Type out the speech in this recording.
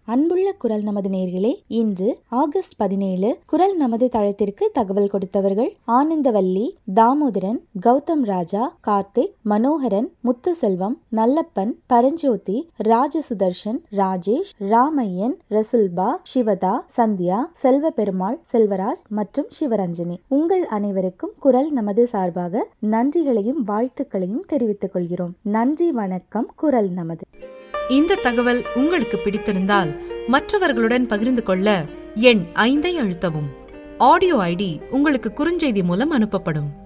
அன்புள்ள குரல் நமது நேர்களே இன்று ஆகஸ்ட் பதினேழு குரல் நமது தளத்திற்கு தகவல் கொடுத்தவர்கள் ஆனந்தவல்லி தாமோதரன் கௌதம் ராஜா கார்த்திக் மனோகரன் முத்துசெல்வம் நல்லப்பன் பரஞ்சோதி ராஜசுதர்ஷன் ராஜேஷ் ராமையன் ரசுல்பா சிவதா சந்தியா செல்வ பெருமாள் செல்வராஜ் மற்றும் சிவரஞ்சனி உங்கள் அனைவருக்கும் குரல் நமது சார்பாக நன்றிகளையும் வாழ்த்துக்களையும் தெரிவித்துக் கொள்கிறோம் நன்றி வணக்கம் குரல் நமது இந்த தகவல் உங்களுக்கு பிடித்திருந்தால் மற்றவர்களுடன் பகிர்ந்து கொள்ள எண் ஐந்தை அழுத்தவும் ஆடியோ ஐடி உங்களுக்கு குறுஞ்செய்தி மூலம் அனுப்பப்படும்